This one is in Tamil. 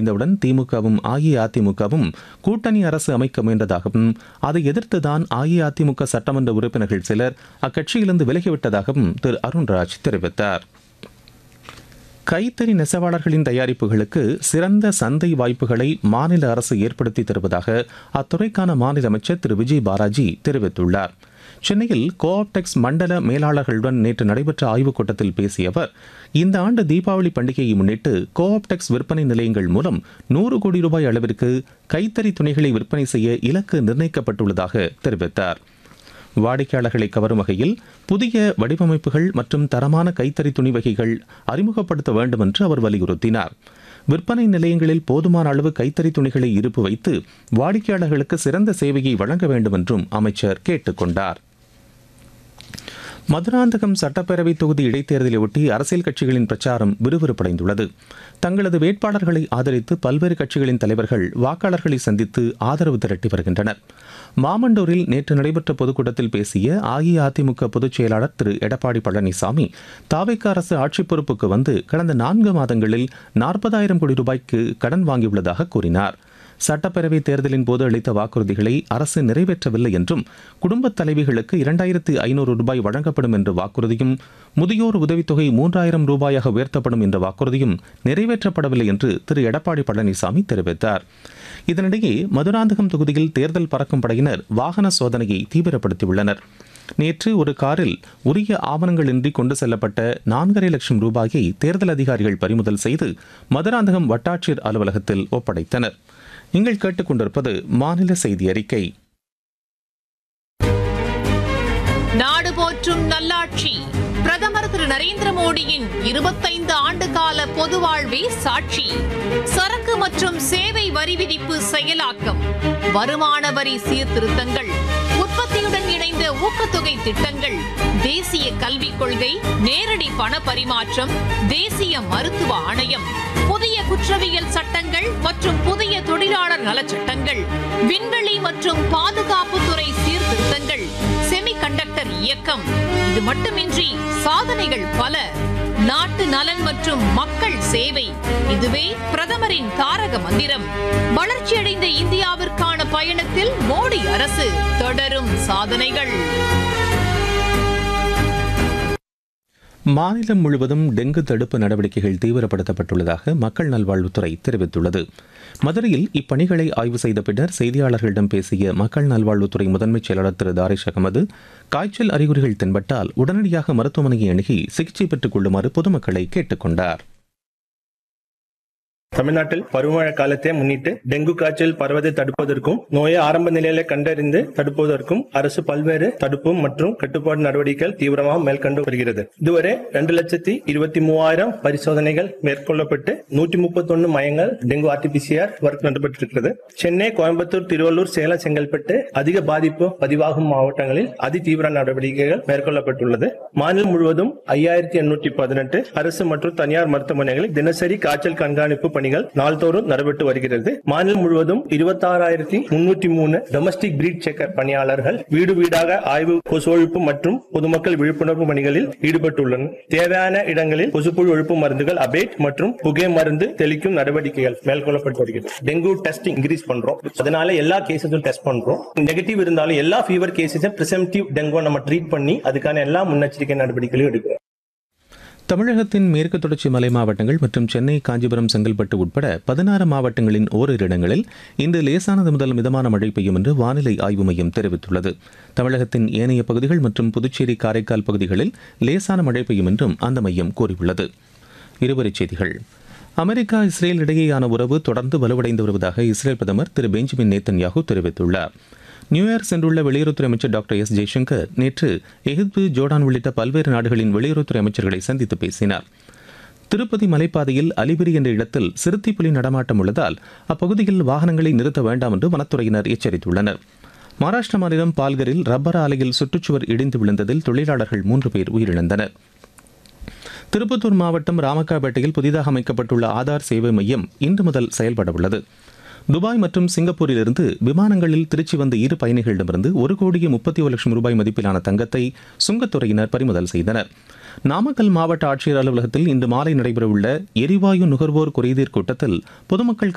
முடிந்தவுடன் திமுகவும் அஇஅதிமுகவும் கூட்டணி அரசு அமைக்க முயன்றதாகவும் அதை எதிர்த்துதான் அஇஅதிமுக சட்டமன்ற உறுப்பினர்கள் சிலர் அக்கட்சியிலிருந்து விலகிவிட்டதாகவும் திரு அருண்ராஜ் தெரிவித்தார் கைத்தறி நெசவாளர்களின் தயாரிப்புகளுக்கு சிறந்த சந்தை வாய்ப்புகளை மாநில அரசு ஏற்படுத்தி தருவதாக அத்துறைக்கான மாநில அமைச்சர் திரு விஜய் பாலாஜி தெரிவித்துள்ளார் சென்னையில் கோஆப்டெக்ஸ் மண்டல மேலாளர்களுடன் நேற்று நடைபெற்ற ஆய்வுக் கூட்டத்தில் பேசிய அவர் இந்த ஆண்டு தீபாவளி பண்டிகையை முன்னிட்டு கோஆப்டெக்ஸ் விற்பனை நிலையங்கள் மூலம் நூறு கோடி ரூபாய் அளவிற்கு கைத்தறி துணிகளை விற்பனை செய்ய இலக்கு நிர்ணயிக்கப்பட்டுள்ளதாக தெரிவித்தார் வாடிக்கையாளர்களை கவரும் வகையில் புதிய வடிவமைப்புகள் மற்றும் தரமான கைத்தறி துணி வகைகள் அறிமுகப்படுத்த வேண்டும் என்று அவர் வலியுறுத்தினார் விற்பனை நிலையங்களில் போதுமான அளவு கைத்தறி துணிகளை இருப்பு வைத்து வாடிக்கையாளர்களுக்கு சிறந்த சேவையை வழங்க வேண்டும் என்றும் அமைச்சர் கேட்டுக்கொண்டார் மதுராந்தகம் சட்டப்பேரவை தொகுதி இடைத்தேர்தலையொட்டி அரசியல் கட்சிகளின் பிரச்சாரம் விறுவிறுப்படைந்துள்ளது தங்களது வேட்பாளர்களை ஆதரித்து பல்வேறு கட்சிகளின் தலைவர்கள் வாக்காளர்களை சந்தித்து ஆதரவு திரட்டி வருகின்றனர் மாமண்டூரில் நேற்று நடைபெற்ற பொதுக்கூட்டத்தில் பேசிய அஇஅதிமுக பொதுச் செயலாளர் திரு எடப்பாடி பழனிசாமி தாவைக்க அரசு ஆட்சி பொறுப்புக்கு வந்து கடந்த நான்கு மாதங்களில் நாற்பதாயிரம் கோடி ரூபாய்க்கு கடன் வாங்கியுள்ளதாக கூறினார் சட்டப்பேரவை தேர்தலின் போது அளித்த வாக்குறுதிகளை அரசு நிறைவேற்றவில்லை என்றும் குடும்பத் தலைவிகளுக்கு இரண்டாயிரத்து ஐநூறு ரூபாய் வழங்கப்படும் என்ற வாக்குறுதியும் முதியோர் உதவித்தொகை மூன்றாயிரம் ரூபாயாக உயர்த்தப்படும் என்ற வாக்குறுதியும் நிறைவேற்றப்படவில்லை என்று திரு எடப்பாடி பழனிசாமி தெரிவித்தார் இதனிடையே மதுராந்தகம் தொகுதியில் தேர்தல் பறக்கும் படையினர் வாகன சோதனையை தீவிரப்படுத்தியுள்ளனர் நேற்று ஒரு காரில் உரிய ஆவணங்களின்றி கொண்டு செல்லப்பட்ட நான்கரை லட்சம் ரூபாயை தேர்தல் அதிகாரிகள் பறிமுதல் செய்து மதுராந்தகம் வட்டாட்சியர் அலுவலகத்தில் ஒப்படைத்தனர் நீங்கள் கேட்டுக்கொண்டிருப்பது மாநில செய்தி அறிக்கை நாடு போற்றும் நல்லாட்சி பிரதமர் திரு நரேந்திர மோடியின் இருபத்தைந்து ஆண்டு கால பொது வாழ்வே சாட்சி சரக்கு மற்றும் சேவை வரி விதிப்பு செயலாக்கம் வருமான வரி சீர்திருத்தங்கள் உற்பத்தியுடன் இணைந்த ஊக்கத்தொகை திட்டங்கள் தேசிய கல்விக் கொள்கை நேரடி பண பரிமாற்றம் தேசிய மருத்துவ ஆணையம் புதிய குற்றவியல் சட்டங்கள் மற்றும் புதிய தொழிலாளர் நலச்சட்டங்கள் விண்வெளி மற்றும் பாதுகாப்புத்துறை சீர்திருத்தங்கள் செமிகண்டக்டர் இயக்கம் இது மட்டுமின்றி சாதனைகள் பல நாட்டு நலன் மற்றும் மக்கள் சேவை இதுவே பிரதமரின் தாரக மந்திரம் வளர்ச்சியடைந்த இந்தியாவிற்கான பயணத்தில் மோடி அரசு தொடரும் சாதனைகள் மாநிலம் முழுவதும் டெங்கு தடுப்பு நடவடிக்கைகள் தீவிரப்படுத்தப்பட்டுள்ளதாக மக்கள் நல்வாழ்வுத்துறை தெரிவித்துள்ளது மதுரையில் இப்பணிகளை ஆய்வு செய்த பின்னர் செய்தியாளர்களிடம் பேசிய மக்கள் நல்வாழ்வுத்துறை முதன்மைச் செயலாளர் திரு தாரிஷ் அகமது காய்ச்சல் அறிகுறிகள் தென்பட்டால் உடனடியாக மருத்துவமனையை அணுகி சிகிச்சை பெற்றுக் கொள்ளுமாறு பொதுமக்களை கேட்டுக்கொண்டார் தமிழ்நாட்டில் பருவமழை காலத்தை முன்னிட்டு டெங்கு காய்ச்சல் பரவதை தடுப்பதற்கும் நோயை ஆரம்ப நிலையில கண்டறிந்து தடுப்பதற்கும் அரசு பல்வேறு தடுப்பு மற்றும் கட்டுப்பாடு நடவடிக்கைகள் தீவிரமாக மேற்கொண்டு வருகிறது இதுவரை இரண்டு லட்சத்தி இருபத்தி மூவாயிரம் பரிசோதனைகள் மேற்கொள்ளப்பட்டு நூற்றி முப்பத்தொன்னு மையங்கள் டெங்கு ஆர்டிபிசிஆர் ஒர்க் நடைபெற்றிருக்கிறது சென்னை கோயம்புத்தூர் திருவள்ளூர் சேலம் செங்கல்பட்டு அதிக பாதிப்பு பதிவாகும் மாவட்டங்களில் அதி தீவிர நடவடிக்கைகள் மேற்கொள்ளப்பட்டுள்ளது மாநிலம் முழுவதும் ஐயாயிரத்தி எண்ணூற்றி பதினெட்டு அரசு மற்றும் தனியார் மருத்துவமனைகளில் தினசரி காய்ச்சல் கண்காணிப்பு பணிகள் நாள்தோறும் நடைபெற்று வருகிறது மாநிலம் முழுவதும் இருபத்தாறாயிரத்தி முன்னூற்றி மூணு டொமஸ்டிக் பிரீட் செக்கர் பணியாளர்கள் வீடு வீடாக ஆய்வு கொசு ஒழிப்பு மற்றும் பொதுமக்கள் விழிப்புணர்வு பணிகளில் ஈடுபட்டுள்ளனர் தேவையான இடங்களில் கொசுப்புழு ஒழிப்பு மருந்துகள் அபேட் மற்றும் புகை மருந்து தெளிக்கும் நடவடிக்கைகள் மேற்கொள்ளப்பட்டு வருகிறது டெங்கு டெஸ்ட் இன்க்ரீஸ் பண்றோம் அதனால எல்லா கேசஸும் டெஸ்ட் பண்றோம் நெகட்டிவ் இருந்தாலும் எல்லா ஃபீவர் கேசஸும் பிரிசெம்டிவ் டெங்கு நம்ம ட்ரீட் பண்ணி அதுக்கான எல்லா முன்னெச்சரிக்கை நடவடிக்கைகளும் எடுக்கிறோம் தமிழகத்தின் மேற்கு தொடர்ச்சி மலை மாவட்டங்கள் மற்றும் சென்னை காஞ்சிபுரம் செங்கல்பட்டு உட்பட பதினாறு மாவட்டங்களின் ஓரிரு இடங்களில் இன்று லேசானது முதல் மிதமான மழை பெய்யும் என்று வானிலை ஆய்வு மையம் தெரிவித்துள்ளது தமிழகத்தின் ஏனைய பகுதிகள் மற்றும் புதுச்சேரி காரைக்கால் பகுதிகளில் லேசான மழை பெய்யும் என்றும் அந்த மையம் கூறியுள்ளது இருவரிச் செய்திகள் அமெரிக்கா இஸ்ரேல் இடையேயான உறவு தொடர்ந்து வலுவடைந்து வருவதாக இஸ்ரேல் பிரதமர் திரு பெஞ்சமின் நேத்தன்யாகு தெரிவித்துள்ளார் நியூயார்க் சென்றுள்ள வெளியுறவுத்துறை அமைச்சர் டாக்டர் எஸ் ஜெய்சங்கர் நேற்று எகிப்து ஜோர்டான் உள்ளிட்ட பல்வேறு நாடுகளின் வெளியுறவுத்துறை அமைச்சர்களை சந்தித்து பேசினார் திருப்பதி மலைப்பாதையில் அலிபிரி என்ற இடத்தில் சிறுத்தை புலி நடமாட்டம் உள்ளதால் அப்பகுதியில் வாகனங்களை நிறுத்த வேண்டாம் என்று வனத்துறையினர் எச்சரித்துள்ளனர் மகாராஷ்டிர மாநிலம் பால்கரில் ரப்பர் ஆலையில் சுற்றுச்சுவர் இடிந்து விழுந்ததில் தொழிலாளர்கள் மூன்று பேர் உயிரிழந்தனர் திருப்பத்தூர் மாவட்டம் ராமக்காபேட்டையில் புதிதாக அமைக்கப்பட்டுள்ள ஆதார் சேவை மையம் இன்று முதல் செயல்பட உள்ளது துபாய் மற்றும் சிங்கப்பூரிலிருந்து விமானங்களில் திருச்சி வந்த இரு பயணிகளிடமிருந்து ஒரு கோடியே முப்பத்தி ஒரு லட்சம் ரூபாய் மதிப்பிலான தங்கத்தை சுங்கத்துறையினர் பறிமுதல் செய்தனர் நாமக்கல் மாவட்ட ஆட்சியர் அலுவலகத்தில் இன்று மாலை நடைபெறவுள்ள எரிவாயு நுகர்வோர் குறைதீர் கூட்டத்தில் பொதுமக்கள்